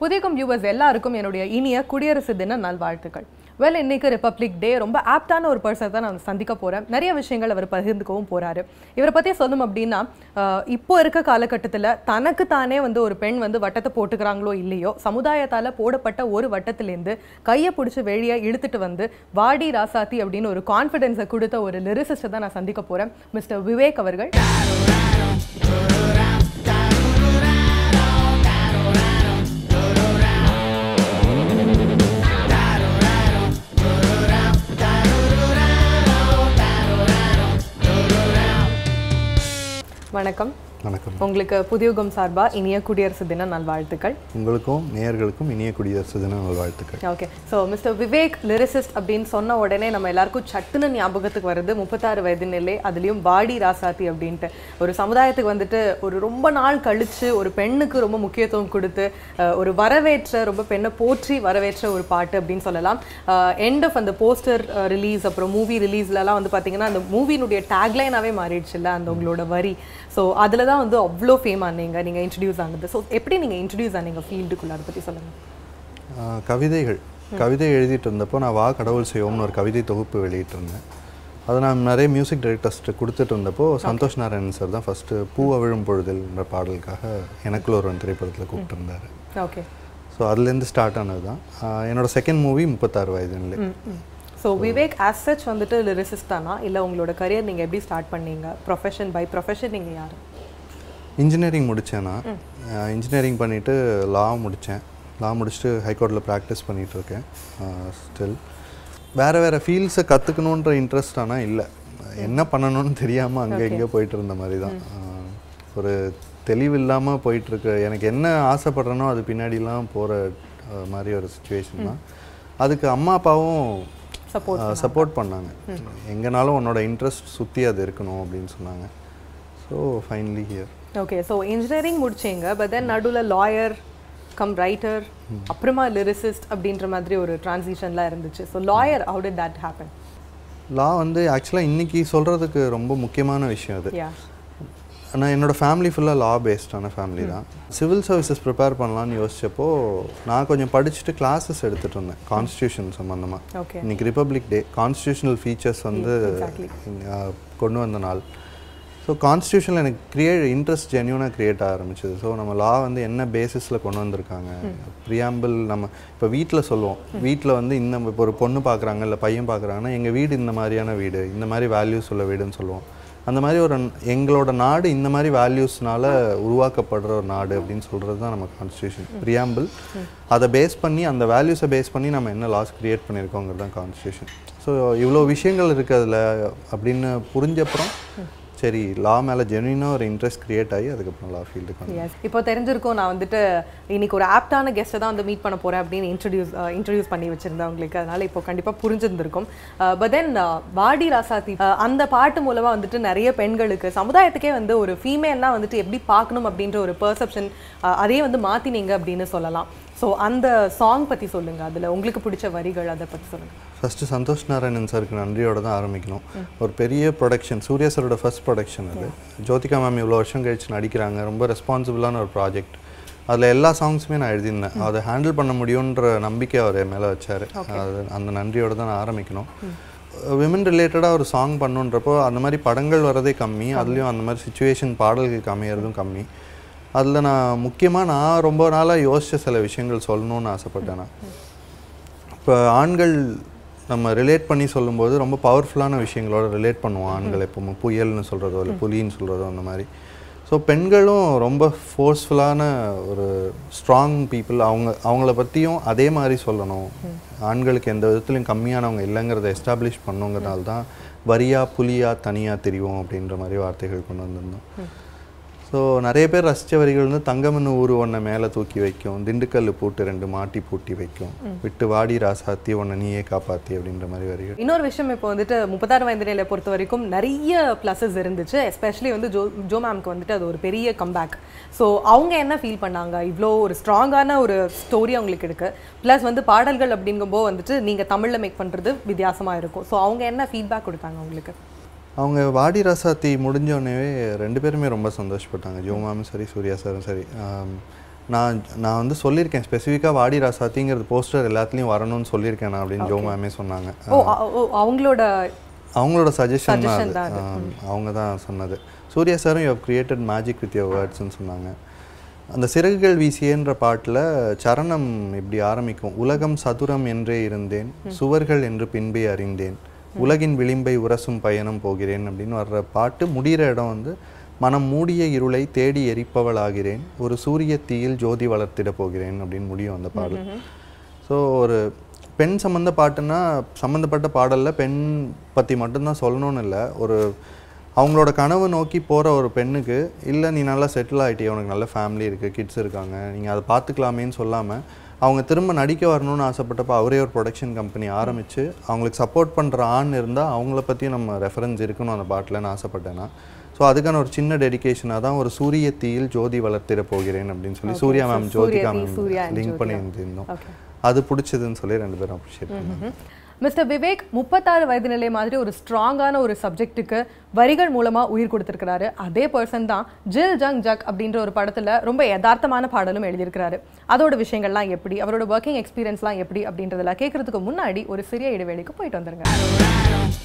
புதியகம் viewers எல்லாருக்கும் என்னுடைய இனிய குடியரசு தின நல்வாழ்த்துக்கள் வெல் இன்னைக்கு ரிப்பப்ளிக் டே ரொம்ப ஆப்டான ஒரு பர்சன் தான் நான் சந்திக்க போறேன் நிறைய விஷயங்கள் அவர் பகிர்ந்துக்கவும் போறாரு இவரை பத்தி சொல்லணும் அப்படின்னா ஆஹ், இப்போ இருக்க காலகட்டத்தில் தனக்கு தானே வந்து ஒரு பெண் வந்து வட்டத்தை போட்டுக்கிறாங்களோ இல்லையோ சமுதாயத்தால போடப்பட்ட ஒரு வட்டத்திலேருந்து கையை பிடிச்சி வெளியே இழுத்துட்டு வந்து வாடி ராசாத்தி அப்படின்னு ஒரு கான்ஃபிடென்ஸை கொடுத்த ஒரு லிரிசிஸ்டை தான் நான் சந்திக்க போறேன் மிஸ்டர் விவேக் அவர்கள் வணக்கம் வணக்கம் உங்களுக்கு புதியுகம் சார்பா இனிய குடியரசு தின நல்வாழ்த்துக்கள் உங்களுக்கும் நேயர்களுக்கும் இனிய குடியரசு தின நல்வாழ்த்துக்கள் okay so mister Vivek lyricist அப்படின்னு சொன்ன உடனே நம்ம எல்லாருக்கும் சட்டுன்னு ஞாபகத்துக்கு வருது முப்பத்தாறு வயது நிலை அதுலேயும் பாடி ராசாத்தி அப்படின்ட்டு ஒரு சமுதாயத்துக்கு வந்துட்டு ஒரு ரொம்ப நாள் கழிச்சு ஒரு பெண்ணுக்கு ரொம்ப முக்கியத்துவம் கொடுத்து அஹ், ஒரு வரவேற்ற ரொம்ப பெண்ணை போற்றி வரவேற்ற ஒரு பாட்டு அப்படின்னு சொல்லலாம் எண்ட் ஆஃப் அந்த போஸ்டர் ரிலீஸ் அப்புறம் மூவி ரிலீஸ்லலாம் வந்து பார்த்தீங்கன்னா அந்த மூவினுடைய டேக்லைனாகவே மாறிடுச்சு இல்லை அந்த உங்களோட வரி ஸோ அதில் தான் வந்து அவ்வளோ ஃபேம் ஆனீங்க நீங்கள் இன்ட்ரடியூஸ் ஆனது ஸோ எப்படி நீங்கள் இன்ட்ரடியூஸ் ஆனீங்க ஃபீல்டுக்குள்ள அதை பற்றி சொல்லுங்கள் ஆஹ், கவிதைகள் கவிதை எழுதிட்டு இருந்தப்போ நான் வா கடவுள் செய்வோம்னு ஒரு கவிதை தொகுப்பு வெளியிட்டிருந்தேன் அதை நான் நிறைய மியூசிக் டைரக்டர்ஸ்ட்டு கொடுத்துட்டு இருந்தப்போ சந்தோஷ் நாராயணன் சார் தான் ஃபஸ்ட்டு பூ அவிழும் பொழுதில்ன்ற பாடலுக்காக எனக்குள்ள ஒருவன் திரைப்படத்தில் கூப்பிட்டுருந்தாரு ஓகே ஸோ அதுலேருந்து ஸ்டார்ட் ஆனது தான் ஆஹ், என்னோட செகண்ட் மூவி முப்பத்தாறு வயது நிலை ஸோ விவேக் ஆஸ் சச் வந்துட்டு லிரிசிஸ்ட் தானா இல்லை உங்களோட கரியர் நீங்கள் எப்படி ஸ்டார்ட் பண்ணீங்க ப்ரொஃபஷன் பை ப்ரொஃபஷன் நீங்கள் யார் இன்ஜினியரிங் முடித்தேன் நான் இன்ஜினியரிங் பண்ணிவிட்டு லா முடித்தேன் லா முடிச்சுட்டு ஹைகோர்ட்டில் ப்ராக்டிஸ் பண்ணிகிட்ருக்கேன் ஸ்டில் வேறு வேறு ஃபீல்ட்ஸை கற்றுக்கணுன்ற இன்ட்ரெஸ்ட் ஆனால் இல்லை என்ன பண்ணணும்னு தெரியாமல் அங்கே இங்கே போயிட்டு இருந்த மாதிரி தான் ஆஹ், ஒரு தெளிவு இல்லாமல் போயிட்டுருக்கு எனக்கு என்ன ஆசைப்படுறேனோ அது பின்னாடிலாம் போகிற மாதிரி ஒரு சுச்சுவேஷன் தான் அதுக்கு அம்மா அப்பாவும் சப்போர்ட் சப்போர்ட் பண்ணாங்க எங்கனாலும் உன்னோட இன்ட்ரெஸ்ட் சுற்றி அது இருக்கணும் அப்படின்னு சொன்னாங்க so finally here okay so engineering முடிச்சீங்க பட் தென் நடுவில் லாயர் கம் ரைட்டர் அப்புறமா லிரிசிஸ்ட் அப்படின்ற மாதிரி ஒரு டிரான்சிஷன்லாம் இருந்துச்சு so lawyer how did that happen law வந்து ஆக்சுவலாக இன்னைக்கு சொல்கிறதுக்கு ரொம்ப முக்கியமான விஷயம் அது யா நான் என்னோட ஃபேமிலி ஃபுல்லாக லா பேஸ்டான ஃபேமிலி தான் சிவில் சர்வீசஸ் ப்ரிப்பேர் பண்ணலான்னு யோசிச்சப்போ நான் கொஞ்சம் படிச்சுட்டு கிளாஸஸ் எடுத்துகிட்டு இருந்தேன் கான்ஸ்டியூஷன் சம்மந்தமாக ஓகே இன்னைக்கு ரிப்பப்ளிக் டே கான்ஸ்டியூஷனல் ஃபீச்சர்ஸ் வந்து exactly. அஹ், கொண்டு வந்த நாள் ஸோ கான்ஸ்டியூஷனில் எனக்கு கிரியேட் இன்ட்ரெஸ்ட் ஜென்யூனாக க்ரியேட் ஆரம்பிச்சது ஸோ நம்ம லா வந்து என்ன பேசிஸில் கொண்டு வந்திருக்காங்க ப்ரியாம்பிள் நம்ம இப்போ வீட்டில் சொல்லுவோம் வீட்டில் வந்து இந்த இப்போ ஒரு பொண்ணு பார்க்குறாங்க இல்லை பையன் பார்க்குறாங்கன்னா எங்கள் வீடு இந்த மாதிரியான வீடு இந்த மாதிரி வேல்யூஸ் உள்ள வீடுன்னு சொல்லுவோம் அந்த மாதிரி ஒரு எங்களோட நாடு இந்த மாதிரி வேல்யூஸ்னால உருவாக்கப்படுற ஒரு நாடு அப்படின்னு சொல்கிறது தான் நம்ம கான்ஸ்டியூஷன் ப்ரியாம்பிள் அதை பேஸ் பண்ணி அந்த வேல்யூஸை பேஸ் பண்ணி நம்ம என்ன லாஸ் கிரியேட் பண்ணியிருக்கோங்கிறது தான் கான்ஸ்டியூஷன் ஸோ இவ்வளோ விஷயங்கள் இருக்குது அதில் அப்படின்னு புரிஞ்சப்புறம் சரி லா மேலே ஜென்வினாக ஒரு இன்ட்ரெஸ்ட் கிரியேட் ஆகி அதுக்கப்புறம் லா ஃபீல்டுக்கு வந்தேன் எஸ் இப்போ தெரிஞ்சிருக்கும் நான் வந்துட்டு இன்னைக்கு ஒரு ஆப்டான கெஸ்ட்டை தான் வந்து மீட் பண்ண போறேன் அப்படின்னு இன்ட்ரடியூஸ் இன்ட்ரடியூஸ் பண்ணி வச்சிருந்தேன் உங்களுக்கு அதனால இப்போ கண்டிப்பாக புரிஞ்சிருந்திருக்கும் பட் தென் வாடி ராசாத்தி அஹ், அந்த பாட்டு மூலமா வந்துட்டு நிறைய பெண்களுக்கு சமுதாயத்துக்கே வந்து ஒரு ஃபீமேல்னா வந்துட்டு எப்படி பார்க்கணும் அப்படின்ற ஒரு பெர்செப்ஷன் அதையே வந்து மாத்தினீங்க அப்படின்னு சொல்லலாம் ஸோ அந்த சாங் பத்தி சொல்லுங்க அதுல உங்களுக்கு பிடிச்ச வரிகள் அதை பத்தி சொல்லுங்க ஃபஸ்ட்டு சந்தோஷ் நாராயணன் சாருக்கு நன்றியோட தான் ஆரம்பிக்கணும் ஒரு பெரிய ப்ரொடக்ஷன் சூர்யா சாரோட ஃபர்ஸ்ட் ப்ரொடக்ஷன் அது ஜோதிகா மேம் இவ்வளோ வருஷம் கழிச்சு நடிக்கிறாங்க ரொம்ப ரெஸ்பான்சிபிளான ஒரு ப்ராஜெக்ட் அதில் எல்லா சாங்ஸுமே நான் எழுதியிருந்தேன் அதை ஹேண்டில் பண்ண முடியுன்ற நம்பிக்கை அவர் என் மேலே வச்சார் அது அந்த நன்றியோட தான் நான் ஆரம்பிக்கணும் விமன் ரிலேட்டடாக ஒரு சாங் பண்ணுன்றப்போ அந்த மாதிரி படங்கள் வரதே கம்மி அதுலேயும் அந்த மாதிரி சுச்சுவேஷன் பாடல்களுக்கு அமையறதும் கம்மி அதில் நான் முக்கியமாக நான் ரொம்ப நாளாக யோசித்த சில விஷயங்கள் சொல்லணும்னு ஆசைப்பட்டேன் நான் இப்போ ஆண்கள் நம்ம ரிலேட் பண்ணி சொல்லும்போது ரொம்ப பவர்ஃபுல்லான விஷயங்களோட ரிலேட் பண்ணுவோம் ஆண்கள் எப்பவுமே புயல்னு சொல்கிறதோ இல்லை புலின்னு சொல்கிறதோ அந்த மாதிரி ஸோ பெண்களும் ரொம்ப ஃபோர்ஸ்ஃபுல்லான ஒரு ஸ்ட்ராங் பீப்புள் அவங்க அவங்கள பற்றியும் அதே மாதிரி சொல்லணும் ஆண்களுக்கு எந்த விதத்துலையும் கம்மியானவங்க இல்லைங்கிறத எஸ்டாப்ளிஷ் பண்ணுங்கிறனால தான் வரியா புலியா தனியாக தெரியும் அப்படின்ற மாதிரி வார்த்தைகள் கொண்டு வந்திருந்தோம் ஸோ நிறைய பேர் ரசித்த வரிகள் வந்து தங்கம்னு ஊரு ஒன்றை மேலே தூக்கி வைக்கும் திண்டுக்கல் பூட்டு ரெண்டு மாட்டி பூட்டி வைக்கும் விட்டு வாடி ராசாத்தி உன்னை நீயே காப்பாத்தி அப்படின்ற மாதிரி வரிகள் இன்னொரு விஷயம் இப்போ வந்துட்டு முப்பத்தாறு வயது நிலையை பொறுத்த வரைக்கும் நிறைய ப்ளஸஸ் இருந்துச்சு எஸ்பெஷலி வந்து ஜோ ஜோ மேம்க்கு வந்துட்டு அது ஒரு பெரிய கம்பேக் ஸோ அவங்க என்ன ஃபீல் பண்ணாங்க இவ்வளோ ஒரு ஸ்ட்ராங்கான ஒரு ஸ்டோரி அவங்களுக்கு இருக்கு ப்ளஸ் வந்து பாடல்கள் அப்படிங்கும்போது வந்துட்டு நீங்கள் தமிழில் மேக் பண்ணுறது வித்தியாசமாக இருக்கும் ஸோ அவங்க என்ன ஃபீட்பேக் கொடுத்தாங்க உங்களுக்கு அவங்க வாடி ராசாத்தி முடிஞ்சோடனே ரெண்டு பேருமே ரொம்ப சந்தோஷப்பட்டாங்க ஜோ மேமும் சரி சூர்யா சாரும் சரி ஆம், நான் நான் வந்து சொல்லியிருக்கேன் ஸ்பெசிஃபிக்காக வாடி ராசாத்திங்கிறது போஸ்டர் எல்லாத்துலேயும் வரணும்னு சொல்லியிருக்கேன் நான் அப்படின்னு ஜோ மேமே சொன்னாங்க ஓ அ- ஓ அவங்களோட அவங்களோட சஜஷன் Suggestion தான் அது. ஆம், அவங்க தான் சொன்னது சூர்யா சாரும் you created magic with your வேர்ட்ஸ்னு சொன்னாங்க அந்த சிறகுகள் வீசியன்ற பாட்டில் சரணம் இப்படி ஆரம்பிக்கும் உலகம் சதுரம் என்றே இருந்தேன் சுவர்கள் என்று பின்பே அறிந்தேன் உலகின் விளிம்பை உரசும் பயணம் போகிறேன் அப்படின்னு வர்ற பாட்டு முடிகிற இடம் வந்து மனம் மூடிய இருளை தேடி எரிப்பவளாகிறேன் ஒரு சூரிய தீயில் ஜோதி வளர்த்திட போகிறேன் அப்படின்னு முடியும் அந்த பாடல் ஸோ ஒரு பெண் சம்மந்த பாட்டுன்னா சம்மந்தப்பட்ட பாடலில் பெண் பற்றி மட்டும்தான் சொல்லணும்னு இல்லை ஒரு அவங்களோட கனவு நோக்கி போகிற ஒரு பெண்ணுக்கு இல்லை நீ நல்லா செட்டில் ஆகிட்டே உனக்கு நல்ல ஃபேமிலி இருக்குது கிட்ஸ் இருக்காங்க நீங்கள் அதை பார்த்துக்கலாமேன்னு சொல்லாமல் அவங்க திரும்ப நடிக்க வரணும்னு ஆசைப்பட்டப்ப அவரே ஒரு ப்ரொடக்ஷன் கம்பெனி ஆரம்பித்து அவங்களுக்கு சப்போர்ட் பண்ணுற ஆண் இருந்தால் அவங்கள பற்றியும் நம்ம ரெஃபரன்ஸ் இருக்கணும் அந்த பாட்டில்னு ஆசைப்பட்டேன்னா ஸோ அதுக்கான ஒரு சின்ன டெடிகேஷனாக தான் ஒரு சூரிய தீயில் ஜோதி வளர்த்திட போகிறேன் அப்படின்னு சொல்லி சூர்யா மேம் ஜோதிகா தீ, Surya ma'am and link Jyothika. பண்ணியிருந்தோம் Okay. அது பிடிச்சதுன்னு சொல்லி ரெண்டு பேரும் அப்ரிஷியேட் பண்ணாங்க மிஸ்டர் விவேக் முப்பத்தாறு வயது நிலை மாதிரி ஒரு ஸ்ட்ராங்கான ஒரு சப்ஜெக்ட்டுக்கு வரிகள் மூலமா உயிர் கொடுத்திருக்கிறாரு அதே பர்சன் தான் ஜில் ஜங் ஜக் அப்படின்ற ஒரு படத்துல ரொம்ப யதார்த்தமான பாடலும் எழுதியிருக்கிறாரு அதோட விஷயங்கள்லாம் எப்படி அவரோட ஒர்க்கிங் எக்ஸ்பீரியன்ஸ்லாம் எப்படி அப்படின்றதெல்லாம் கேட்கறதுக்கு முன்னாடி ஒரு சிறிய இடைவேளைக்கு போயிட்டு வந்துருங்க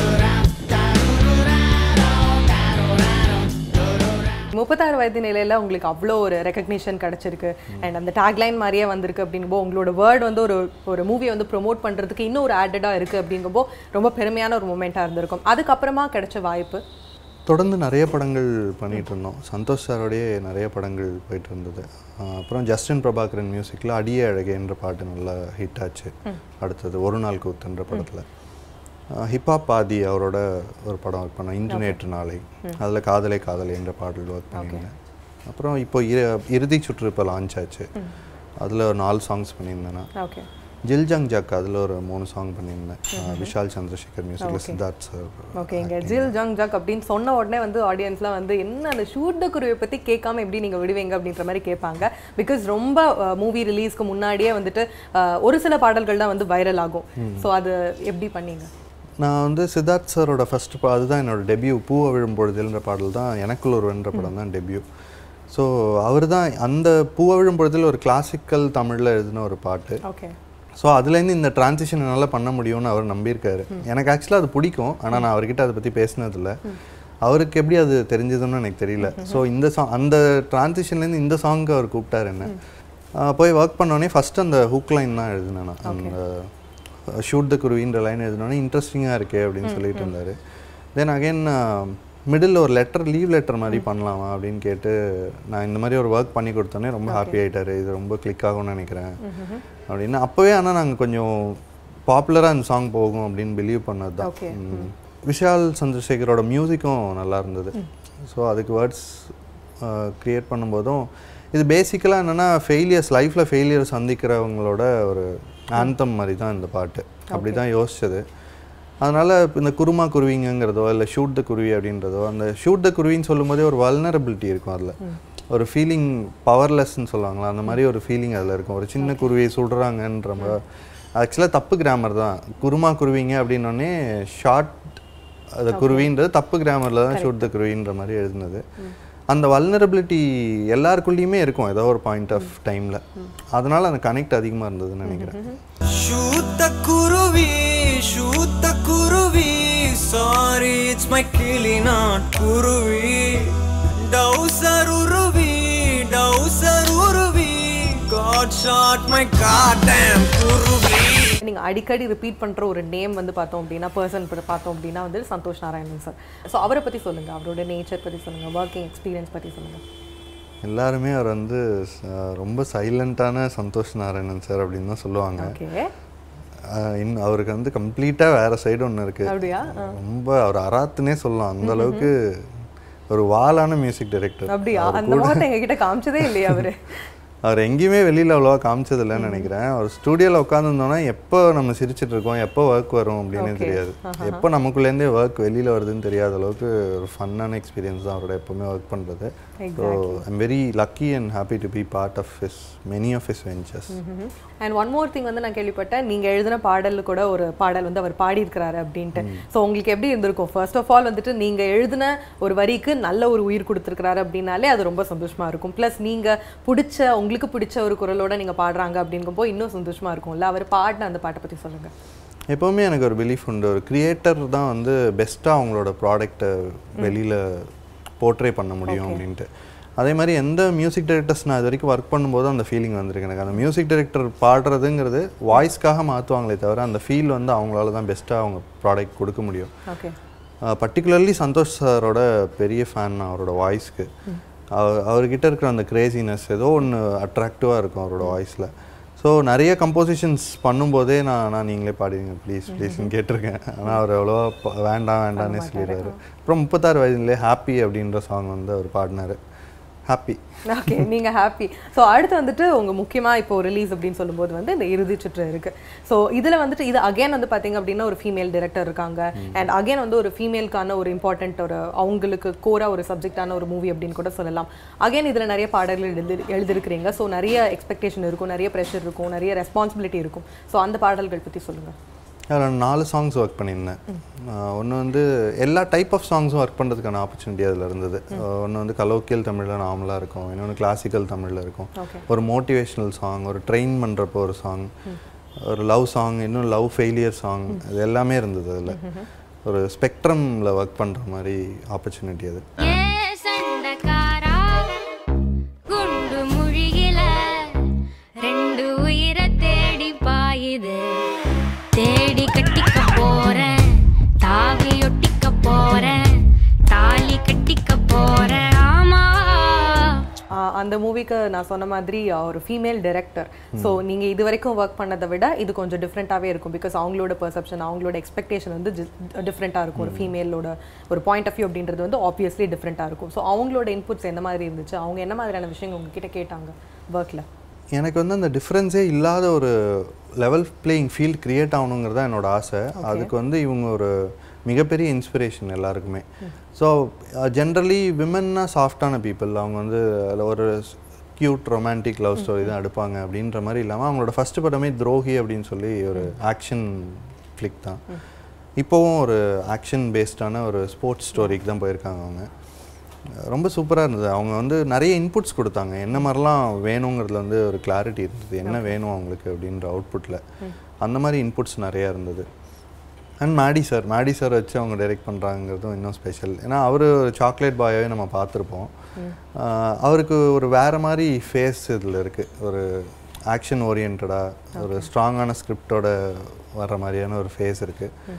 முப்பத்தாறு வயது நிலையில உங்களுக்கு அவ்வளோ ஒரு ரெக்கக்னிஷன் கிடைச்சிருக்கு அண்ட் அந்த டேக்லைன் மாதிரியே வந்திருக்கு அப்படிங்கும்போ உங்களோட வேர்ட் வந்து ஒரு ஒரு மூவியை வந்து ப்ரோமோட் பண்றதுக்கு இன்னும் ஒரு ஆடடாக இருக்கு அப்படிங்கும்போ ரொம்ப பெருமையான ஒரு மூமெண்ட்டாக இருந்திருக்கும் அதுக்கப்புறமா கிடைச்ச வாய்ப்பு தொடர்ந்து நிறைய படங்கள் பண்ணிட்டு இருந்தோம் சந்தோஷ் சாரோடயே நிறைய படங்கள் போயிட்டு இருந்தது ஆஹ் அப்புறம் ஜஸ்டின் பிரபாகரன் மியூசிக்கில் அடியே அழகேன்ற பாட்டு நல்லா ஹிட் ஆச்சு அடுத்தது ஒரு நாள் கூத்துன்ற படத்தில் ஹிப்ஹாப் பாதி அவரோட ஒரு படம் ஒர்க் பண்ணோம் இன்று நேற்று நாளை அதில் காதலே காதலே என்ற பாடல் ஒர்க் பண்ணியிருந்தேன் அப்புறம் இப்போ இறு- இறுதி சுற்று இப்போ லான்ச் ஆச்சு அதில் ஒரு நாலு சாங்ஸ் பண்ணியிருந்தேன் நான் ஓகே ஜில் ஜங் ஜக் அதில் ஒரு மூணு சாங் பண்ணியிருந்தேன் ஆஹ் விஷால் சந்திரசேகர் மியூசிக்கில் சித்தார்த் சார் ஓகே இங்க ஜில் ஜங் ஜக் அப்படின்னு சொன்ன உடனே வந்து ஆடியன்ஸ்லாம் வந்து என்ன அந்த ஷூட் த குருவை பத்தி கேட்காம எப்படி நீங்க விடுவீங்க அப்படின்ற மாதிரி கேட்பாங்க பிகாஸ் ரொம்ப மூவி ரிலீஸ்க்கு முன்னாடியே வந்துட்டு அஹ், ஒரு சில பாடல்கள் தான் வந்து வைரல் ஆகும் ஸோ அது எப்படி பண்ணீங்க நான் வந்து சித்தார்த் சாரோட ஃபர்ஸ்ட் பா அதுதான் என்னோட டெபியூ பூவை விழும் பொழுதில்ன்ற பாடல் தான் எனக்குள்ள ஒருவன்ற படம் தான் டெபியூ ஸோ அவர் தான் அந்த பூவை விழும் பொழுதில் ஒரு கிளாசிக்கல் தமிழில் எழுதின ஒரு பாட்டு ஓகே ஸோ அதுலேருந்து இந்த டிரான்சிஷன் என்னால் பண்ண முடியும்னு அவர் நம்பியிருக்காரு எனக்கு ஆக்சுவலாக அது பிடிக்கும் ஆனால் நான் அவர்கிட்ட அதை பற்றி பேசினதில்ல அவருக்கு எப்படி அது தெரிஞ்சதுன்னு எனக்கு தெரியல ஸோ இந்த சாங் அந்த டிரான்சிஷன்லேருந்து இந்த சாங்க்கு அவர் கூப்பிட்டாரு என்ன ஆஹ் போய் ஒர்க் பண்ணோடனே ஃபஸ்ட் அந்த ஹுக் லைன் தான் எழுதினேன் நான் அந்த ஷூட் த குருவின்ற லைன் எழுதினோடனே இன்ட்ரெஸ்டிங்காக இருக்கே அப்படின்னு சொல்லிட்டு இருந்தார் தென் அகைன் மிடில் ஒரு லெட்டர் லீவ் லெட்டர் மாதிரி பண்ணலாமா அப்படின்னு கேட்டு நான் இந்த மாதிரி ஒரு ஒர்க் பண்ணி கொடுத்தோன்னே ரொம்ப ஹாப்பி ஆயிட்டாரு இது ரொம்ப கிளிக் ஆகும்னு நினைக்கிறேன் அப்படின்னு அப்போவே ஆனால் நாங்கள் கொஞ்சம் பாப்புலராக இந்த சாங் போகும் அப்படின்னு பிலீவ் பண்ணது தான் Okay. விஷால் சந்திரசேகரோட மியூசிக்கும் நல்லா இருந்தது ஸோ அதுக்கு வேர்ட்ஸ் க்ரியேட் பண்ணும்போதும் இது பேசிக்கலாக என்னென்னா ஃபெயிலியர்ஸ் லைஃப்பில் ஃபெயிலியர் சந்திக்கிறவங்களோட ஒரு ஆந்தம் மாதிரி தான் இந்த பாட்டு அப்படி தான் யோசிச்சது அதனால் இந்த குருமா குருவிங்கிறதோ இல்லை ஷூட் த குருவி அப்படின்றதோ அந்த ஷூட் த குருவின்னு சொல்லும்போதே ஒரு வல்னரபிலிட்டி இருக்கும் அதில் ஒரு ஃபீலிங் பவர்லெஸ்ன்னு சொல்லுவாங்களா அந்த மாதிரி ஒரு ஃபீலிங் அதில் இருக்கும் ஒரு சின்ன குருவியை சுடுறாங்கன்ற ஆக்சுவலாக தப்பு கிராமர் தான் குருமா குருவிங்க அப்படின்னோடனே ஷார்ட் அது குருவின்றது தப்பு கிராமரில் தான் ஷூட் த குருவின்ற மாதிரி எழுதுனது அந்த வல்னரபிலிட்டி எல்லாருக்குள்ளேயுமே இருக்கும் ஏதோ ஒரு பாயிண்ட் ஆஃப் டைமில் அதனால அந்த கனெக்ட் அதிகமாக இருந்ததுன்னு நினைக்கிறேன் Shoot the kuruvi, shoot the kuruvi. Sorry, it's my killy, not kuruvi. Dowser uruvi, dowser uruvi. God shot my goddamn kuruvi. நீங்க அடிக்கடி ரிப்பீட் பண்ற ஒரு நேம் வந்து பார்த்தோம் அப்படின்னா பர்சன் பார்த்தோம் அப்படின்னா வந்து சந்தோஷ் நாராயணன் சார் ஸோ அவரை பத்தி சொல்லுங்க அவரோட நேச்சர் பத்தி சொல்லுங்க ஒர்க்கிங் எக்ஸ்பீரியன்ஸ் பத்தி சொல்லுங்க எல்லாருமே அவர் வந்து ச- ரொம்ப சைலண்ட்டான சந்தோஷ் நாராயணன் சார் அப்படின்னு தான் சொல்லுவாங்க ஓகே ஆஹ் இன் அவருக்கு வந்து கம்ப்ளீட்டாக வேற சைடு ஒன்று இருக்கு அப்படியா ரொம்ப அவர் அராத்துனே சொல்லலாம் அந்த அளவுக்கு ஒரு வாலான மியூசிக் டைரக்டர் அப்படியா அந்த முகத்தை எங்ககிட்ட காமிச்சதே இல்லையா அவரு அவர் எங்கேயுமே வெளியில் அவ்வளோவா காமிச்சதில்லைன்னு நினைக்கிறேன் அவர் ஸ்டூடியோவில் உட்காந்துருந்தோன்னா எப்போ நம்ம சிரிச்சிட்டு இருக்கோம் எப்போ ஒர்க் வரும் அப்படின்னு Okay. தெரியாது எப்போ நமக்குள்ளேருந்தே ஒர்க் வெளியில் வருதுன்னு தெரியாத அளவுக்கு ஒரு ஃபன்னான எக்ஸ்பீரியன்ஸ் தான் அவரோட எப்போவுமே ஒர்க் பண்ணுறது so I'm very lucky and happy to be part of his many of his ventures and one more thing வந்து நான் கேள்விப்பட்டேன் நீங்க எழுதின பாடல் கூட ஒரு பாடல் வந்து அவர் பாடியிருக்கிறாரு அப்படின்ட்டு ஸோ உங்களுக்கு எப்படி இருந்திருக்கும் ஃபர்ஸ்ட் ஆஃப் ஆல் வந்துட்டு நீங்க எழுதின ஒரு வரிக்கு நல்ல ஒரு உயிர் கொடுத்துருக்கிறாரு அப்படின்னாலே அது ரொம்ப சந்தோஷமா இருக்கும் ப்ளஸ் நீங்க பிடிச்ச உங்களுக்கு உங்களுக்கு பிடிச்ச ஒரு குரலோட நீங்க பாடுறாங்க அப்படிங்கும்போது இன்னும் சந்தோஷமா இருக்கும்ல அவர் பாடின அந்த பாட்டை பத்தி சொல்லுங்க எப்போவுமே எனக்கு ஒரு பிலீஃப் உண்டு ஒரு கிரியேட்டர் தான் வந்து பெஸ்ட்டாக அவங்களோட ப்ராடக்ட்டை வெளியில் போர்ட்ரே பண்ண முடியும் அப்படின்ட்டு அதே மாதிரி எந்த மியூசிக் டைரக்டர்ஸ் நான் இது வரைக்கும் ஒர்க் பண்ணும்போது அந்த ஃபீலிங் வந்திருக்கு எனக்கு அந்த மியூசிக் டைரக்டர் பாடுறதுங்கிறது வாய்ஸ்க்காக மாற்றுவாங்களே தவிர அந்த ஃபீல் வந்து அவங்களால தான் பெஸ்ட்டாக அவங்க ப்ராடக்ட் கொடுக்க முடியும் ஓகே பர்டிகுலர்லி சந்தோஷ் சாரோட பெரிய ஃபேன் நான் அவரோட வாய்ஸ்க்கு அவர் அவர்கிட்ட இருக்கிற அந்த கிரேசினஸ் ஏதோ ஒன்று அட்ராக்டிவாக இருக்கும் அவரோட வாய்ஸில் ஸோ நிறைய கம்போசிஷன்ஸ் பண்ணும்போதே நான் நான் நீங்களே பாடிடுங்க ப்ளீஸ் ப்ளீஸ்னு கேட்டிருக்கேன் ஆனால் அவர் அவ்வளோவா ப- வேண்டாம் வேண்டாம்னே சொல்லிடுறாரு அப்புறம் முப்பத்தாறு வயதுலேயே ஹாப்பி அப்படின்ற சாங் வந்து அவர் பாடினார் ஹாப்பி ஓகே நீங்க ஹாப்பி ஸோ அடுத்து வந்துட்டு உங்க முக்கியமா இப்போ ரிலீஸ் அப்படின்னு சொல்லும்போது வந்து இந்த இறுதி சுற்று இருக்கு ஸோ இதுல வந்துட்டு இது அகைன் வந்து பாத்தீங்க அப்படின்னா ஒரு ஃபீமேல் டைரக்டர் இருக்காங்க அண்ட் அகைன் வந்து ஒரு ஃபீமேலுக்கான ஒரு இம்பார்ட்டன்ட் ஒரு அவங்களுக்கு கோரா ஒரு சப்ஜெக்டான ஒரு மூவி அப்படின்னு கூட சொல்லலாம் அகைன் இதுல நிறைய பாடல்கள் எழுதி எழுதிருக்கிறீங்க ஸோ நிறைய எக்ஸ்பெக்டேஷன் இருக்கும் நிறைய ப்ரெஷர் இருக்கும் நிறைய ரெஸ்பான்சிபிலிட்டி இருக்கும் ஸோ அந்த பாடல்கள் பத்தி சொல்லுங்க அதில் நாலு சாங்ஸ் ஒர்க் பண்ணியிருந்தேன் ஒன்று வந்து எல்லா டைப் ஆஃப் சாங்ஸும் ஒர்க் பண்ணுறதுக்கான ஆப்பர்ச்சுனிட்டி அதில் இருந்தது ஒன்று வந்து கலோக்கியல் தமிழில் நார்மலாக இருக்கும் இன்னொன்று கிளாசிக்கல் தமிழில் இருக்கும் Okay. ஒரு மோட்டிவேஷ்னல் சாங் ஒரு ட்ரெயின் பண்ணுறப்போ ஒரு சாங் ஒரு லவ் சாங் இன்னும் லவ் ஃபெயிலியர் சாங் இது எல்லாமே இருந்தது அதில் ஒரு ஸ்பெக்ட்ரமில் ஒர்க் பண்ணுற மாதிரி ஆப்பர்ச்சுனிட்டி அது ஏ சண்டக்காரா குண்டு முழுகில ரெண்டு உயிரை தேடி பாயுது தேடி கட்டிக்க போறேன் தாவி ஒட்டிக்க போறேன் தாலி கட்டிக்க போறேன் ஆமா ஆஹ் அந்த மூவிக்கு நான் சொன்ன மாதிரி ஆஹ் ஒரு ஃபீமேல் டைரக்டர் ஸோ நீங்கள் இது வரைக்கும் ஒர்க் பண்ணதை விட இது கொஞ்சம் டிஃப்ரெண்ட்டாகவே இருக்கும் பிகாஸ் அவங்களோட பெர்செப்ஷன் அவங்களோட எக்ஸ்பெக்டேஷன் வந்து டிஃப்ரெண்ட்டாக இருக்கும் ஒரு ஃபீமேலோட ஒரு பாயிண்ட் ஆஃப் வியூ அப்படின்றது வந்து ஆப்வியஸ்லி டிஃப்ரெண்ட்டாக இருக்கும் ஸோ அவங்களோட இன்புட்ஸ் எந்த மாதிரி இருந்துச்சு அவங்க என்ன மாதிரியான விஷயங்கள் உங்ககிட்ட கேட்டாங்க ஒர்க்கில் எனக்கு வந்து அந்த டிஃப்ரென்ஸே இல்லாத ஒரு லெவல் பிளேயிங் ஃபீல்ட் கிரியேட் ஆகணுங்கிறது தான் என்னோட ஆசை அதுக்கு வந்து இவங்க ஒரு மிகப்பெரிய இன்ஸ்பிரேஷன் எல்லாருக்குமே ஸோ ஜென்ரலி விமன்னா சாஃப்டான பீப்புள் அவங்க வந்து அதுல ஒரு க்யூட் ரொமான்டிக் லவ் ஸ்டோரி தான் எடுப்பாங்க அப்படின்ற மாதிரி இல்லாமல் அவங்களோட ஃபர்ஸ்ட் படமே துரோகி அப்படின்னு சொல்லி ஒரு ஆக்ஷன் ஃப்ளிக் தான் இப்போவும் ஒரு ஆக்ஷன் பேஸ்டான ஒரு ஸ்போர்ட்ஸ் ஸ்டோரிக்கு தான் போயிருக்காங்க அவங்க ரொம்ப சூப்பராக இருந்தது அவங்க வந்து நிறைய இன்புட்ஸ் கொடுத்தாங்க என்ன மாதிரிலாம் வேணுங்கிறதுல வந்து ஒரு கிளாரிட்டி இருந்தது என்ன வேணும் அவங்களுக்கு அப்படின்ற அவுட்புட்டில் அந்த மாதிரி இன்புட்ஸ் நிறையா இருந்தது and Maddy sir Maddy sir வச்சு அவங்க டைரக்ட் பண்ணுறாங்கிறதும் இன்னும் ஸ்பெஷல் ஏன்னா அவர் ஒரு சாக்லேட் பாயாவே நம்ம பார்த்துருப்போம் ஆஹ் அவருக்கு ஒரு வேறு மாதிரி ஃபேஸ் இதில் இருக்குது ஒரு ஆக்ஷன் ஓரியன்டாக ஒரு ஸ்ட்ராங்கான ஸ்கிரிப்டோட வர்ற மாதிரியான ஒரு ஃபேஸ் இருக்குது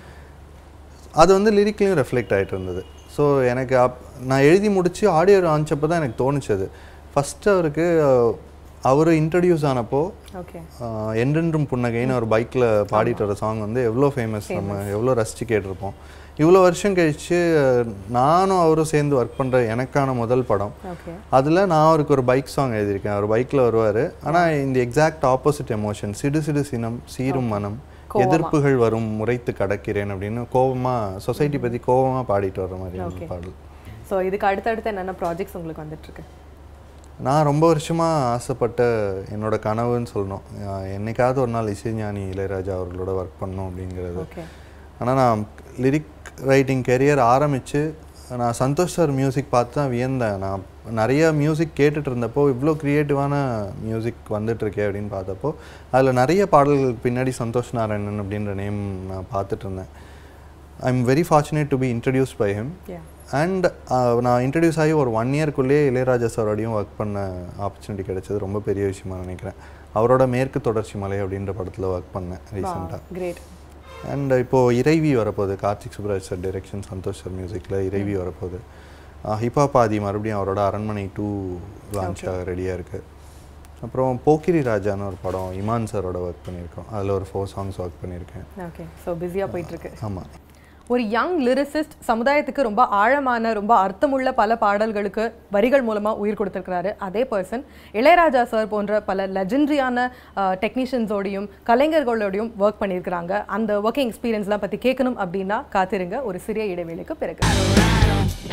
அது வந்து லிரிக்லையும் ரெஃப்ளெக்ட் ஆகிட்டு இருந்தது ஸோ எனக்கு அப் நான் எழுதி முடிச்சு ஆடியோ லான்ச்சப்போ தான் எனக்கு தோணுச்சு அது ஃபஸ்ட்டு அவருக்கு அவர் இன்ட்ரடியூஸ் ஆனப்போ ஓகே ஆஹ் என்றென்றும் புன்னகைன்னு ஒரு பைக்கில் பாடிட்டு வர சாங் வந்து எவ்வளோ ஃபேமஸ் நம்ம எவ்வளோ ரசித்து கேட்டிருப்போம் இவ்வளோ வருஷம் கழிச்சு நானும் அவரும் சேர்ந்து ஒர்க் பண்ணுற எனக்கான முதல் படம் ஓகே அதில் நான் அவருக்கு ஒரு பைக் சாங் எழுதியிருக்கேன் அவர் பைக்கில் வருவார் ஆனால் இந்த எக்ஸாக்ட் ஆப்போசிட் எமோஷன் சிடு சிடு சினம் சீரும் மனம் எதிர்ப்புகள் வரும் முறைத்து கடக்கிறேன் அப்படின்னு கோவமா சொசைட்டி பற்றி கோவமா பாடிட்டு வர்ற மாதிரி பாடல் ஸோ இதுக்கு அடுத்தடுத்து என்னென்ன ப்ராஜெக்ட்ஸ் உங்களுக்கு வந்துட்டு இருக்கு நான் ரொம்ப வருஷமாக ஆசைப்பட்ட என்னோட கனவுன்னு சொல்லணும் அஹ் என்னைக்காவது ஒரு நாள் இசைஞானி இளையராஜா அவர்களோட ஒர்க் பண்ணணும் அப்படிங்கிறது ஓகே ஆனால் நான் லிரிக் ரைட்டிங் கெரியர் ஆரம்பித்து நான் சந்தோஷ் சார் மியூசிக் பார்த்து தான் வியந்தேன் நான் நிறைய மியூசிக் கேட்டுட்டு இருந்தப்போ இவ்வளோ க்ரியேட்டிவான மியூசிக் வந்துட்டுருக்கே அப்படின்னு பார்த்தப்போ அதில் நிறைய பாடல்களுக்கு பின்னாடி சந்தோஷ் நாராயணன் அப்படின்ற நேம் நான் பார்த்துட்டு இருந்தேன் I am very fortunate to be introduce by him yeah and நான் இன்ட்ரடியூஸ் ஆகி ஒரு ஒன் இயர்க்குள்ளேயே இளையராஜா சாரோடையும் ஒர்க் பண்ண ஆப்பர்ச்சுனிட்டி கிடைச்சது ரொம்ப பெரிய விஷயமா நினைக்கிறேன் அவரோட மேற்கு தொடர்ச்சி மலை அப்படின்ற படத்தில் ஒர்க் பண்ணேன் ரீசெண்டாக கிரேட் அண்ட் இப்போது இறைவி வரப்போகுது Karthik Subbaraj sir direction Santhosh sir மியூசிக்கில் இறைவி வரப்போகுது ஹிப்ஹாப் ஆதி மறுபடியும் அவரோட அரண்மனை டூ லான்ச் ஆக ரெடியாக இருக்குது அப்புறம் போக்கிரி ராஜான்னு ஒரு படம் இமான் சாரோட ஒர்க் பண்ணியிருக்கோம் அதில் ஒரு ஃபோர் சாங்ஸ் ஒர்க் பண்ணியிருக்கேன் ஓகே ஸோ பிஸியாக போயிட்டு இருக்கு ஆமாம் ஒரு யங் லிரிசிஸ்ட் சமுதாயத்துக்கு ரொம்ப ஆழமான ரொம்ப அர்த்தமுள்ள பல பாடல்களுக்கு வரிகள் மூலமா உயிர் கொடுத்திருக்கிறாரு அதே பர்சன் இளையராஜா சார் போன்ற பல லெஜெண்டரியான டெக்னீஷியன்ஸோடையும் கலைஞர்களோடையும் ஒர்க் பண்ணியிருக்கிறாங்க அந்த ஒர்க்கிங் எக்ஸ்பீரியன்ஸ்லாம் பற்றி கேட்கணும் அப்படின்னா காத்திருங்க ஒரு சிறிய இடைவேளைக்கு பிறகு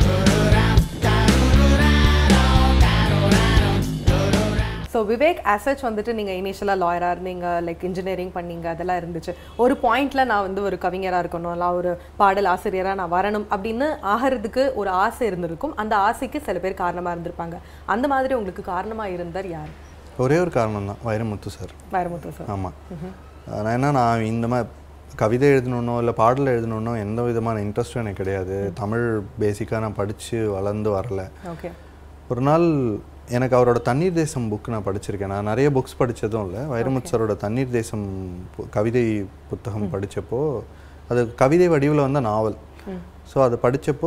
ஸோ விவேக் அசச் வந்துட்டு நீங்கள் இனிஷியலாக லாயராக இருந்தீங்க லைக் இன்ஜினியரிங் பண்ணீங்க அதெல்லாம் இருந்துச்சு ஒரு பாயிண்ட்ல நான் வந்து ஒரு கவிஞராக இருக்கணும் இல்லை ஒரு பாடல் ஆசிரியராக நான் வரணும் அப்படின்னு ஆகிறதுக்கு ஒரு ஆசை இருந்திருக்கும் அந்த ஆசைக்கு சில பேர் காரணமாக இருந்திருப்பாங்க அந்த மாதிரி உங்களுக்கு காரணமாக இருந்தார் யார் ஒரே ஒரு காரணம் தான் வைரமுத்து சார் வைரமுத்து சார் ஆமாம் நான் என்ன நான் இந்த மாதிரி கவிதை எழுதணுன்னோ இல்லை பாடல் எழுதணுன்னோ எந்த விதமான இன்ட்ரெஸ்ட்டும் எனக்கு கிடையாது தமிழ் பேசிக்காக நான் படித்து வளர்ந்து வரல ஓகே ஒரு நாள் எனக்கு அவரோட தண்ணீர் தேசம் புக் நான் படிச்சிருக்கேன் நான் நிறைய புக்ஸ் படித்ததும் இல்லை வைரமுத்து சாரோட தண்ணீர் தேசம் பு- கவிதை புத்தகம் படித்தப்போ அது கவிதை வடிவில் வந்த நாவல் ஸோ அதை படித்தப்போ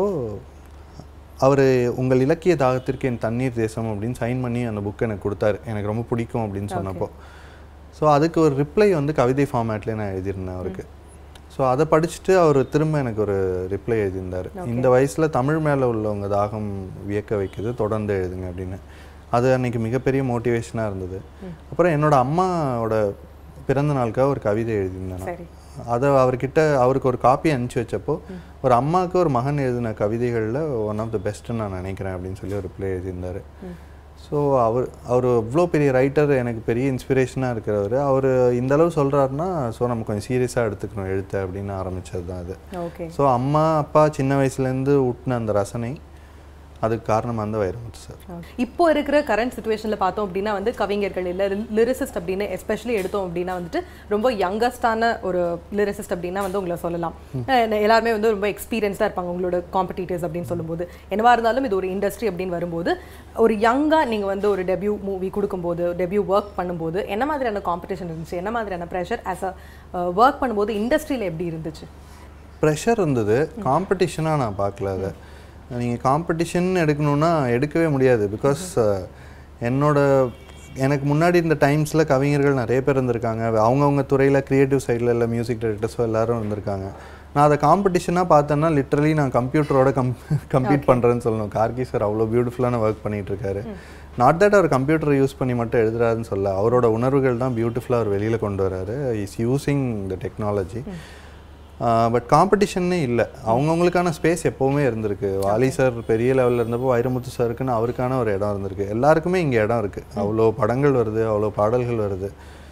அவர் உங்கள் இலக்கிய தாகத்திற்கு என் தண்ணீர் தேசம் அப்படின்னு சைன் பண்ணி அந்த புக்கை எனக்கு கொடுத்தாரு எனக்கு ரொம்ப பிடிக்கும் அப்படின்னு சொன்னப்போ ஸோ அதுக்கு ஒரு ரிப்ளை வந்து கவிதை ஃபார்மேட்லேயே நான் எழுதியிருந்தேன் அவருக்கு ஸோ அதை படிச்சுட்டு அவர் திரும்ப எனக்கு ஒரு ரிப்ளை எழுதியிருந்தார் இந்த வயசில் தமிழ் மேலே உள்ளவங்க தாகம் வியக்க வைக்குது தொடர்ந்து எழுதுங்க அப்படின்னு அது அன்னைக்கு மிகப்பெரிய மோட்டிவேஷனாக இருந்தது அப்புறம் என்னோட அம்மாவோட பிறந்த நாளுக்காக ஒரு கவிதை எழுதியிருந்தேன் நான். சரி அதை அவர்கிட்ட அவருக்கு ஒரு காப்பி அனுப்பிச்சு வச்சப்போ ஒரு அம்மாவுக்கு ஒரு மகன் எழுதின கவிதைகளில் ஒன் ஆஃப் த பெஸ்ட்டுன்னு நான் நினைக்கிறேன் அப்படின்னு சொல்லி ஒரு பிள்ளை எழுதியிருந்தார் ஸோ அவர் அவர் அவ்வளோ பெரிய ரைட்டர் எனக்கு பெரிய இன்ஸ்பிரேஷனாக இருக்கிறவர் அவர் இந்த அளவு சொல்கிறாருன்னா ஸோ நம்ம கொஞ்சம் சீரியஸாக எடுத்துக்கணும் எழுத்து அப்படின்னு ஆரம்பிச்சது தான் அது ஓகே ஸோ அம்மா அப்பா சின்ன வயசுலேருந்து ஊட்டின அந்த ரசனை அதுக்கு காரணம் அந்த வைரமுத்து சார் இப்போ இருக்கிற கரண்ட் சுச்சுவேஷனில் பார்த்தோம் அப்படின்னா வந்து கவிஞர்கள் இல்லை லிரிசிஸ்ட் அப்படின்னு எஸ்பெஷலி எடுத்தோம் அப்படின்னா வந்துட்டு ரொம்ப யங்கஸ்டான ஒரு லிரிசிஸ்ட் அப்படின்னா வந்து உங்களை சொல்லலாம் அஹ் எல்லாருமே வந்து ரொம்ப எக்ஸ்பீரியன்ஸ்டாக இருப்பாங்க உங்களோட காம்படிட்டர்ஸ் அப்படின்னு சொல்லும்போது என்னவா இருந்தாலும் இது ஒரு இண்டஸ்ட்ரி அப்படின்னு வரும்போது ஒரு யங்காக நீங்கள் வந்து ஒரு டெபியூ மூவி கொடுக்கும்போது டெபியூ ஒர்க் பண்ணும்போது என்ன மாதிரியான காம்படிஷன் இருந்துச்சு என்ன மாதிரியான ப்ரெஷர் ஆஸ் அ ஒர்க் பண்ணும்போது இண்டஸ்ட்ரியில் எப்படி இருந்துச்சு ப்ரெஷர் இருந்தது காம்படிஷனாக நான் பார்க்கல அதை நீங்கள் காம்படிஷன் எடுக்கணும்னா எடுக்கவே முடியாது பிகாஸ் என்னோட எனக்கு முன்னாடி இந்த டைம்ஸில் கவிஞர்கள் நிறைய பேர் இருந்திருக்காங்க அவங்கவுங்க துறையில் க்ரியேட்டிவ் சைடில் இல்லை மியூசிக் டைரக்டர்ஸோ எல்லாரும் இருந்திருக்காங்க நான் அதை காம்படிஷனாக பார்த்தேன்னா லிட்டரலி நான் கம்ப்யூட்டரோட கம் கம்ப்ளீட் பண்ணுறேன்னு சொல்லணும் கார்கி சார் அவ்வளோ பியூட்டிஃபுல்லான ஒர்க் பண்ணிட்டு இருக்காரு நாட் தட் அவர் கம்ப்யூட்டர் யூஸ் பண்ணி மட்டும் எழுதுறாருன்னு சொல்ல அவரோட உணர்வுகள் தான் பியூட்டிஃபுல்லாக அவர் வெளியில் கொண்டு வராரு is using the technology but காம்படிஷன்னே இல்லை அவங்கவுங்களுக்கான ஸ்பேஸ் எப்போவுமே இருந்திருக்கு வாலி சார் பெரிய லெவலில் இருந்தப்போ வைரமுத்து சாருக்குன்னு அவருக்கான ஒரு இடம் இருந்திருக்கு எல்லாருக்குமே இங்கே இடம் இருக்குது அவ்வளோ படங்கள் வருது அவ்வளோ பாடல்கள் வருது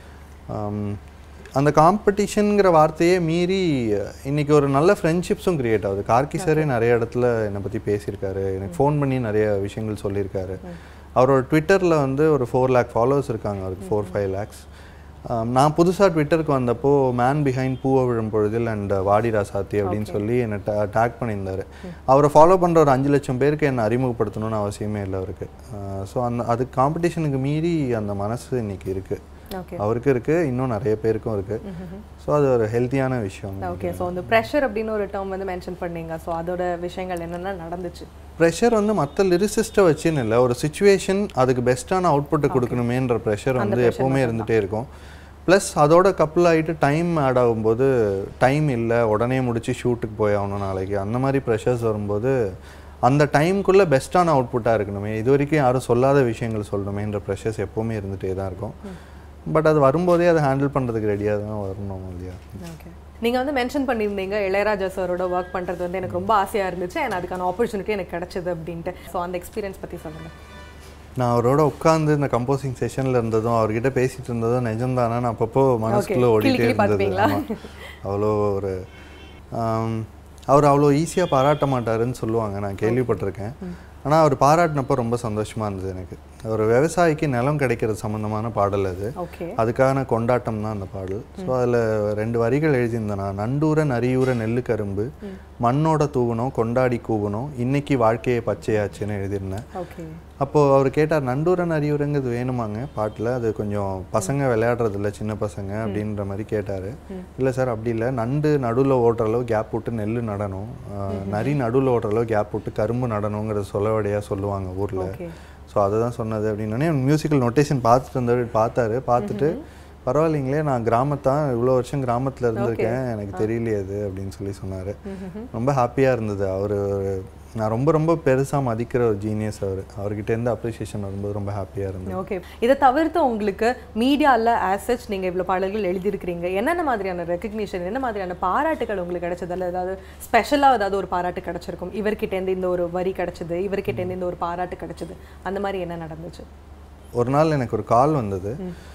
ஆம், அந்த காம்படிஷனுங்கிற வார்த்தையே மீறி இன்னைக்கு ஒரு நல்ல ஃப்ரெண்ட்ஷிப்ஸும் கிரியேட் ஆகுது கார்கி சாரே நிறைய இடத்துல என்னை பற்றி பேசியிருக்காரு எனக்கு ஃபோன் பண்ணி நிறைய விஷயங்கள் சொல்லியிருக்காரு அவரோட ட்விட்டரில் வந்து ஒரு ஃபோர் லேக் ஃபாலோவர்ஸ் இருக்காங்க அவருக்கு ஃபோர் ஃபைவ் லேக்ஸ் நான் புதுசாக ட்விட்டருக்கு வந்தப்போ மேன் பிஹைண்ட் பூவை விழும் பொழுதில் அண்ட் வாடி ராசாத்தி அப்படின்னு சொல்லி என்னை டேக் பண்ணியிருந்தாரு அவரை ஃபாலோ பண்ணுற ஒரு அஞ்சு லட்சம் பேருக்கு என்னை அறிமுகப்படுத்தணும்னு அவசியமே இல்லை அவருக்கு ஸோ அந்த அது காம்படிஷனுக்கு மீறி அந்த மனசு இன்னைக்கு இருக்குது ஓகே அவருக்கு இருக்கு இன்னும் நிறைய பேருக்கும் இருக்கு ஸோ அது ஒரு ஹெல்த்தியான விஷயம் ஓகே ஸோ அந்த ப்ரெஷர் அப்படின்னு ஒரு டேர்ம் வந்து மென்ஷன் பண்ணீங்க ஸோ அதோட விஷயங்கள் என்னென்ன நடந்துச்சு ப்ரெஷர் வந்து மற்ற லிரிசிஸ்ட்டை வச்சுன்னு இல்லை ஒரு சுச்சுவேஷன் அதுக்கு பெஸ்ட்டான அவுட்புட்டை கொடுக்கணுமேன்ற ப்ரெஷர் வந்து எப்போவுமே இருந்துகிட்டே இருக்கும் ப்ளஸ் அதோட கப்புள் ஆகிட்டு டைம் ஆட் ஆகும்போது டைம் இல்லை உடனே முடிச்சு ஷூட்டுக்கு போய் ஆகணும் நாளைக்கு அந்த மாதிரி ப்ரெஷர்ஸ் வரும்போது அந்த டைம்குள்ளே பெஸ்ட்டான அவுட்புட்டாக இருக்கணுமே இது வரைக்கும் யாரும் சொல்லாத விஷயங்கள் சொல்லணுமேன்ற ப்ரெஷர்ஸ் எப்போவுமே இருந்துகிட்டே தான் இருக்கும் பட் அது வரும்போதே அதை ஹேண்டில் பண்ணுறதுக்கு ரெடியாக தான் வரணும் இல்லையா ஓகே நீங்கள் வந்து மென்ஷன் பண்ணியிருந்தீங்க இளையராஜா சாரோட ஒர்க் பண்ணுறது வந்து எனக்கு ரொம்ப ஆசையாக இருந்துச்சு அண்ட் அதுக்கான ஆப்பர்ச்சுனிட்டி எனக்கு கிடைச்சது அப்படின்ட்டு ஸோ அந்த எக்ஸ்பீரியன்ஸ் பற்றி சொல்லுங்கள் நான் அவரோட உட்காந்து இந்த கம்போசிங் செஷனில் இருந்ததும் அவர்கிட்ட பேசிட்டு இருந்ததும் நிஜம்தானா நான் அப்பப்போ மனசுக்குள்ளே கிளி ஓடிட்டே கிளி இருந்தது பார்த்துப்பீங்களா? ஆமா. அவ்வளோ ஒரு ஆம், அவர் அவ்வளோ ஈஸியாக பாராட்ட மாட்டாருன்னு சொல்லுவாங்க நான் கேள்விப்பட்டிருக்கேன் ஆனால் அவர் பாராட்டினப்போ ரொம்ப சந்தோஷமாக இருந்தது எனக்கு ஒரு விவசாயிக்கு நிலம் கிடைக்கிறது சம்மந்தமான பாடல் அது ஓகே அதுக்கான கொண்டாட்டம் தான் அந்த பாடல் ஸோ அதில் ரெண்டு வரிகள் எழுதியிருந்தேன் நான் நண்டூர நரியூர நெல்லு கரும்பு மண்ணோட தூவணும் கொண்டாடி கூவணும் இன்னைக்கு வாழ்க்கையை பச்சையாச்சுன்னு எழுதியிருந்தேன் ஓகே அப்போது அவர் கேட்டார் நண்டூரன் அறிவுரைங்கிறது வேணுமாங்க பாட்டில் அது கொஞ்சம் பசங்க விளையாடுறது இல்ல சின்ன பசங்க அப்படின்ற மாதிரி கேட்டார் இல்லை சார் அப்படி இல்லை நண்டு நடுவில் ஓடுற அளவு கேப் விட்டு நெல் நடணும் ஆஹ், நரி நடுவில் ஓடுற அளவு கேப் விட்டு கரும்பு நடணுங்கிறத சொல்லவடையாக சொல்லுவாங்க ஊரில் ஓகே ஸோ அதை தான் சொன்னது அப்படின்னே மியூசிக்கல் நொட்டேஷன் பார்த்துட்டு இருந்தவர் பார்த்தாரு பார்த்துட்டு பரவாயில்லைங்களே நான் கிராமத்தான் இவ்வளோ வருஷம் கிராமத்தில் இருந்திருக்கேன் எனக்கு தெரியலையே அது அப்படின்னு சொல்லி சொன்னார் ரொம்ப ஹாப்பியாக இருந்தது அவர் நான் ரொம்ப ரொம்ப பெருசாக மதிக்கிற ஒரு ஜீனியஸ் அவர் அவர்கிட்ட இருந்து அப்ரிசியேஷன் வரும்போது ரொம்ப ஹாப்பியாக இருந்தது ஓகே இதை தவிர்த்து உங்களுக்கு மீடியாவில் ஆசச் நீங்கள் இவ்வளோ பாடல்கள் எழுதியிருக்கிறீங்க என்னென்ன மாதிரியான ரெக்கக்னிஷன் என்ன மாதிரியான பாராட்டுகள் உங்களுக்கு கிடைச்சது அல்ல ஏதாவது ஸ்பெஷலாக ஏதாவது ஒரு பாராட்டு கிடைச்சிருக்கும் இவர்கிட்டேருந்து இந்த ஒரு வரி கிடைச்சது இவர்கிட்டேருந்து இந்த ஒரு பாராட்டு கிடைச்சது அந்த மாதிரி என்ன நடந்துச்சு ஒரு நாள் எனக்கு ஒரு கால் வந்தது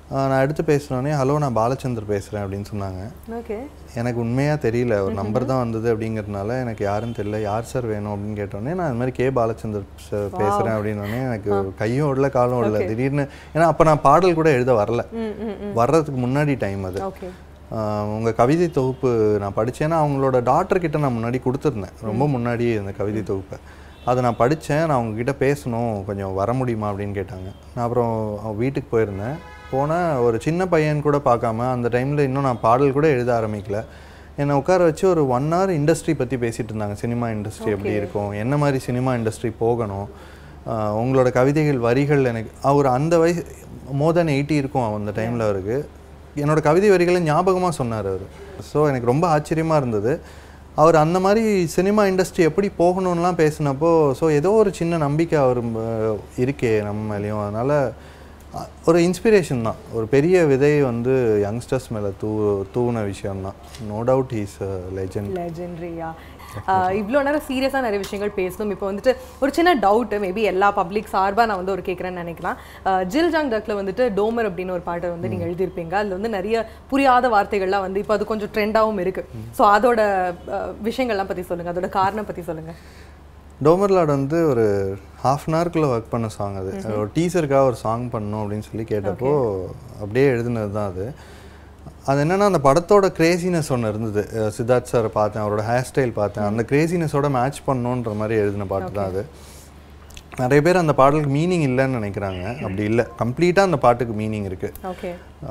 ஆஹ் நான் எடுத்து பேசுனோடனே ஹலோ நான் பாலச்சந்தர் பேசுகிறேன் அப்படின்னு சொன்னாங்க ஓகே எனக்கு உண்மையாக தெரியல ஒரு நம்பர் தான் வந்தது அப்படிங்கிறதுனால எனக்கு யாருன்னு தெரியல யார் சார் வேணும் அப்படின்னு கேட்டோடனே நான் இந்த மாதிரி கே பாலச்சந்தர் சார் பேசுகிறேன் அப்படின்னோடனே எனக்கு கையும் ஓடல காலும் ஓடல திடீர்னு ஏன்னா அப்போ நான் பாடல் கூட எழுத வரல வர்றதுக்கு முன்னாடி டைம் அது ஓகே உங்கள் கவிதை தொகுப்பு நான் படித்தேன்னா அவங்களோட டாக்டர் கிட்ட நான் முன்னாடி கொடுத்துருந்தேன் ரொம்ப முன்னாடியே இந்த கவிதை தொகுப்பை அதை நான் படித்தேன் நான் அவங்கக்கிட்ட பேசணும் கொஞ்சம் வர முடியுமா அப்படின்னு கேட்டாங்க நான் அப்புறம் அவங்க வீட்டுக்கு போயிருந்தேன் போனால் ஒரு சின்ன பையன் கூட பார்க்காம அந்த டைமில் இன்னும் நான் பாடல் கூட எழுத ஆரம்பிக்கல என்னை உட்கார வச்சு ஒரு ஒன் ஹவர் இண்டஸ்ட்ரி பற்றி பேசிகிட்டு இருந்தாங்க சினிமா இண்டஸ்ட்ரி எப்படி இருக்கும் என்ன மாதிரி சினிமா இண்டஸ்ட்ரி போகணும் ஆஹ் உங்களோட கவிதைகள் வரிகள் எனக்கு அவர் அந்த வயசு மோர் தென் எயிட்டி இருக்கும் அந்த டைமில் அவருக்கு என்னோட கவிதை வரிகளை ஞாபகமாக சொன்னார் அவர் ஸோ எனக்கு ரொம்ப ஆச்சரியமாக இருந்தது அவர் அந்த மாதிரி சினிமா இண்டஸ்ட்ரி எப்படி போகணும்லாம் பேசினப்போ ஸோ ஏதோ ஒரு சின்ன நம்பிக்கை அவர் ம- இருக்கே நம்ம மேலேயும் அதனால் அ- ஒரு இன்ஸ்பிரேஷன் தான் ஒரு பெரிய விதை வந்து யங்ஸ்டர்ஸ் மேலே தூ தூவின விஷயம்தான் நோ டவுட் ஹீஸ் லெஜெண்ட் லெஜெண்டரியா இவ்வளோ நேரம் சீரியஸாக நிறைய விஷயங்கள் பேசணும் இப்போ வந்துட்டு ஒரு சின்ன டவுட்டு மேபி எல்லா பப்ளிக் சார்பாக நான் வந்து ஒரு கேட்குறேன்னு நினைக்கலாம் அஹ், ஜில் ஜாங் டக்கில் வந்துட்டு டோமர் அப்படின்னு ஒரு பாட்டை வந்து நீங்கள் எழுதியிருப்பீங்க அதில் வந்து நிறைய புரியாத வார்த்தைகள்லாம் வந்து இப்போ அது கொஞ்சம் ட்ரெண்டாகவும் இருக்குது ஸோ அதோட அஹ், விஷயங்கள்லாம் பற்றி சொல்லுங்கள் அதோட காரணம் பற்றி சொல்லுங்கள் டோமர்லாட் வந்து ஒரு ஹாஃப் அன் ஹவர்க்குள்ளே ஒர்க் பண்ண சாங் அது ஒரு டீசருக்காக ஒரு சாங் பண்ணணும் அப்படின்னு சொல்லி கேட்டப்போ அப்படியே எழுதுனது தான் அது அது என்னன்னா அந்த படத்தோட கிரேசினஸ் ஒன்று இருந்தது அஹ் சித்தார்த் சாரை பார்த்தேன் அவரோட ஹேர் ஸ்டைல் பார்த்தேன் அந்த கிரேசினஸோட மேட்ச் பண்ணணுன்ற மாதிரி எழுதின பாட்டு தான் அது நிறைய பேர் அந்த பாடலுக்கு மீனிங் இல்லைன்னு நினைக்கிறாங்க அப்படி இல்லை கம்ப்ளீட்டாக அந்த பாட்டுக்கு மீனிங் இருக்குது ஓகே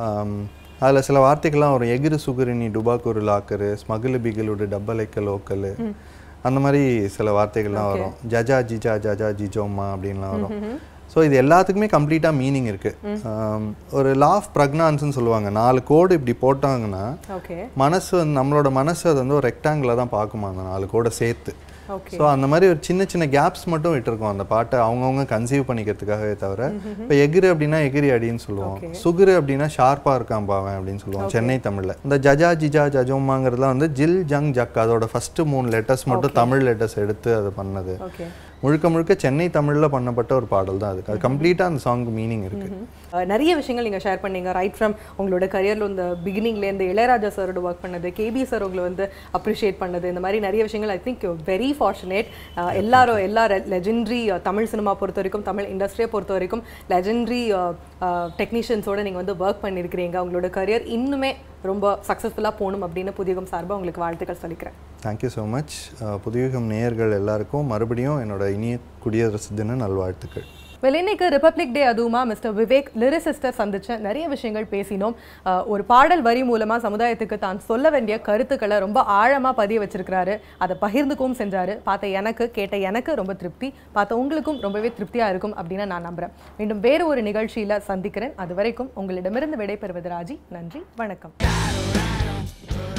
அதில் சில வார்த்தைகள்லாம் வரும் எகிரு சுகுரினி டுபாக்கூரு லாக்கரு ஸ்மகிலு பிகிலுடு டப்பலைக்க லோக்கலு அந்த மாதிரி சில வார்த்தைகள்லாம் வரும் ஜஜா ஜிஜா ஜஜா ஜிஜோம்மா அப்படின்லாம் வரும் ஸோ இது எல்லாத்துக்குமே கம்ப்ளீட்டாக மீனிங் இருக்குது ஒரு லா ஆஃப் ப்ரக்னான்ஸ்னு சொல்லுவாங்க நாலு கோடு இப்படி போட்டாங்கன்னா ஓகே மனசு வந்து நம்மளோட மனசு அது வந்து ஒரு ரெக்டாங்கிளாக தான் பார்க்குமா அந்த நாலு கோடை சேர்த்து ஓகே ஸோ அந்த மாதிரி ஒரு சின்ன சின்ன கேப்ஸ் மட்டும் விட்டுருக்கோம் அந்த பாட்டை அவங்கவுங்க கன்சீவ் பண்ணிக்கிறதுக்காகவே தவிர இப்போ எகிரு அப்படின்னா எகிரி அடின்னு சொல்லுவோம் சுகுரு அப்படின்னா ஷார்ப்பாக இருக்கான் பாவன் அப்படின்னு சொல்லுவோம் சென்னை தமிழில் இந்த ஜஜா ஜிஜா ஜஜோமாங்கிறதுலாம் வந்து ஜில் ஜங் ஜக் அதோட ஃபர்ஸ்ட் மூணு லெட்டர்ஸ் மட்டும் தமிழ் லெட்டர்ஸ் எடுத்து அது பண்ணது ஓகே முழுக்க முழுக்க சென்னை தமிழில் பண்ணப்பட்ட ஒரு பாடல் தான் அதுக்கு அது கம்ப்ளீட்டாக அந்த சாங் மீனிங் இருக்குது அஹ் நிறைய விஷயங்கள் நீங்கள் ஷேர் பண்ணீங்க ரைட் ஃப்ரம் உங்களோட கரியரில் இந்த பிகினிங்லேருந்து இளையராஜா சாரோட ஒர்க் பண்ணது கேபி சார் உங்களை வந்து அப்ரிஷியேட் பண்ணது இந்த மாதிரி நிறைய விஷயங்கள் ஐ திங்க் வெரி ஃபார்ச்சுனேட் எல்லாரும் எல்லா லெஜெண்டரி தமிழ் சினிமா பொறுத்த வரைக்கும் தமிழ் இண்டஸ்ட்ரியை பொறுத்த வரைக்கும் லெஜெண்டரி டெக்னீஷியன்ஸோட நீங்கள் வந்து ஒர்க் பண்ணியிருக்கிறீங்க உங்களோட கரியர் இன்னுமே ரொம்ப சக்ஸஸ்ஃபுல்லாக போகணும் அப்படின்னு புதியகம் சார்பாக உங்களுக்கு வாழ்த்துக்கள் சொல்லிக்கிறேன் தேங்க்யூ ஸோ மச் புதுயுகம் நேயர்கள் எல்லாருக்கும் மறுபடியும் என்னோட இனிய குடியரசு தின நல்வாழ்த்துக்கள் வெல் இன்னைக்கு ரிப்பப்ளிக் டே அதுவுமா மிஸ்டர் விவேக் லிரிசிஸ்டர் சந்திச்ச நிறைய விஷயங்கள் பேசினோம் அஹ், ஒரு பாடல் வரி மூலமா சமுதாயத்துக்கு தான் சொல்ல வேண்டிய கருத்துக்களை ரொம்ப ஆழமா பதிய வச்சிருக்கிறாரு அதை பகிர்ந்துக்கவும் செஞ்சாரு பார்த்த எனக்கு கேட்ட எனக்கு ரொம்ப திருப்தி பார்த்த உங்களுக்கும் ரொம்பவே திருப்தியா இருக்கும் அப்படின்னு நான் நம்புறேன் மீண்டும் வேறு ஒரு நிகழ்ச்சியில சந்திக்கிறேன் அது வரைக்கும் உங்களிடமிருந்து விடைபெறுவது ராஜி நன்றி வணக்கம்